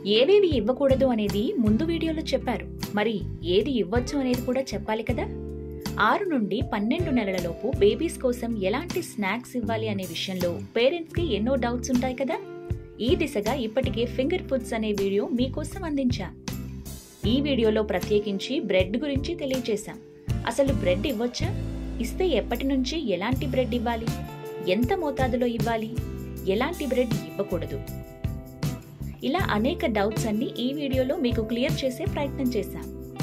ఏవేవి ఇవ్వకూడదు అనేది ముందు వీడియోలో చెప్పారు మరి ఏది ఇవ్వచ్చు అనేది కూడా చెప్పాలి కదా ఆరు నుండి పన్నెండు నెలలలోపు బేబీస్ కోసం ఎలాంటి స్నాక్స్ ఇవ్వాలి అనే విషయంలో పేరెంట్స్కి ఎన్నో డౌట్స్ ఉంటాయి కదా ఈ దిశగా ఇప్పటికే ఫింగర్ ఫుడ్స్ అనే వీడియో మీకోసం అందించా ఈ వీడియోలో ప్రత్యేకించి బ్రెడ్ గురించి తెలియజేశాం అసలు బ్రెడ్ ఇవ్వచ్చా ఇస్తే ఎప్పటి నుంచి ఎలాంటి బ్రెడ్ ఇవ్వాలి ఎంత మోతాదులో ఇవ్వాలి ఎలాంటి బ్రెడ్ ఇవ్వకూడదు ఇలా అనేక డౌట్స్ అన్ని ఈ వీడియోలో మీకు క్లియర్ చేసే ప్రయత్నం చేశాం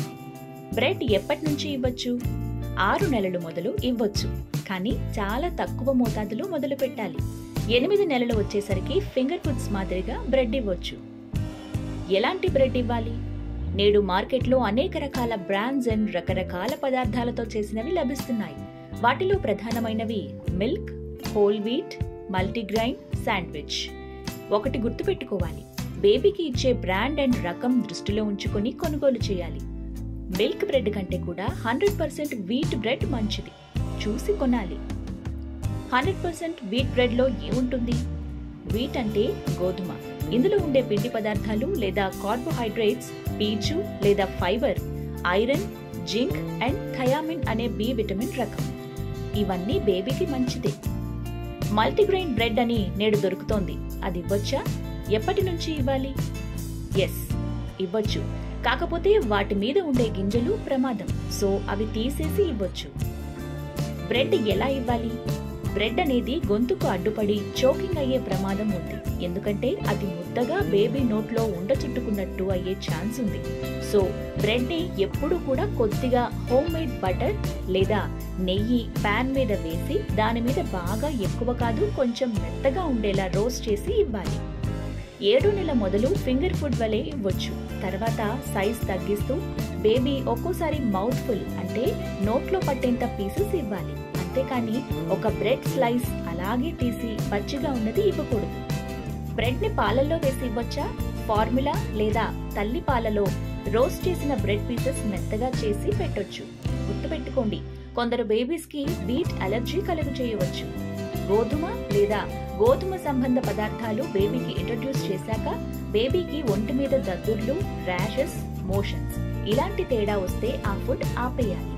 బ్రెడ్ ఎప్పటి నుంచి ఇవ్వచ్చు ఆరు నెలలు మొదలు ఇవ్వచ్చు కానీ చాలా తక్కువ మోతాదులో మొదలు పెట్టాలి ఎనిమిది నెలలు వచ్చేసరికి ఫింగర్ ఫుడ్స్ మాదిరిగా బ్రెడ్ ఇవ్వచ్చు ఎలాంటి బ్రెడ్ ఇవ్వాలి నేడు మార్కెట్లో అనేక రకాల బ్రాండ్స్ అండ్ రకరకాల పదార్థాలతో చేసినవి లభిస్తున్నాయి వాటిలో ప్రధానమైనవి milk whole wheat multigrain sandwich ఒకటి గుర్తుపెట్టుకోవాలి బేబీకి ఇచ్చే బ్రాండ్ అండ్ రకం దృష్టిలో ఉంచుకొని కొనుగోలు చేయాలి మిల్క్ బ్రెడ్ కంటే కూడా హండ్రెడ్ పర్సెంట్ వీట్ బ్రెడ్ మంచిది చూసి కొనాలి హండ్రెడ్ పర్సెంట్ వీట్ బ్రెడ్లో ఏముంటుంది వీట్ అంటే గోధుమ ఇందులో ఉండే పిండి పదార్థాలు లేదా కార్బోహైడ్రేట్స్ పీచు లేదా fibre iron zinc and thiamine అనే బి విటమిన్ రకం ఇవన్నీ బేబీకి మంచిదే మల్టీగ్రెయిన్ బ్రెడ్ అని నేడు దొరుకుతోంది అది ఇవ్వచ్చా ఎప్పటి నుంచి ఇవ్వాలి ఎస్ ఇవ్వచ్చు కాకపోతే వాటి మీద ఉండే గింజలు ప్రమాదం సో అవి తీసేసి ఇవ్వచ్చు బ్రెడ్ ఎలా ఇవ్వాలి బ్రెడ్ అనేది గొంతుకు అడ్డుపడి చోకింగ్ అయ్యే ప్రమాదం ఉంది ఎందుకంటే అది ముద్దగా బేబీ నోట్లో ఉండ చుట్టుకున్నట్టు అయ్యే ఛాన్స్ ఉంది సో బ్రెడ్ ని ఎప్పుడు కూడా కొద్దిగా హోమ్ మేడ్ బటర్ లేదా నెయ్యి పాన్ మీద వేసి దాని మీద బాగా ఎక్కువ కాదు కొంచెం మెత్తగా ఉండేలా రోస్ట్ చేసి ఇవ్వాలి ఏడు నెల మొదలు ఫింగర్ ఫుడ్ వలె ఇవ్వచ్చు తర్వాత సైజ్ తగ్గిస్తూ బేబీ ఒక్కోసారి మౌత్ ఫుల్ అంటే నోట్లో పట్టేంత పీసెస్ ఇవ్వాలి అంతేకాని ఒక బ్రెడ్ స్లైస్ అలాగే తీసి పచ్చిగా ఉన్నది ఇవ్వకూడదు బ్రెడ్ ని పాలల్లో వేసి ఇవ్వచ్చా ఫార్ములా లేదా తల్లి పాలలో రోస్ట్ చేసిన బ్రెడ్ పీసెస్ మెత్తగా చేసి పెట్టొచ్చు గుర్తుపెట్టుకోండి కొందరు బేబీస్ కి వీట్ అలర్జీ కలుగు చేయవచ్చు గోధుమ లేదా గోధుమ సంబంధ పదార్థాలు బేబీకి ఇంట్రడ్యూస్ చేశాక బేబీకి ఒంటి మీద దద్దుర్లు ర్యాషెస్ మోషన్స్ ఇలాంటి తేడా వస్తే ఆ ఫుడ్ ఆపేయాలి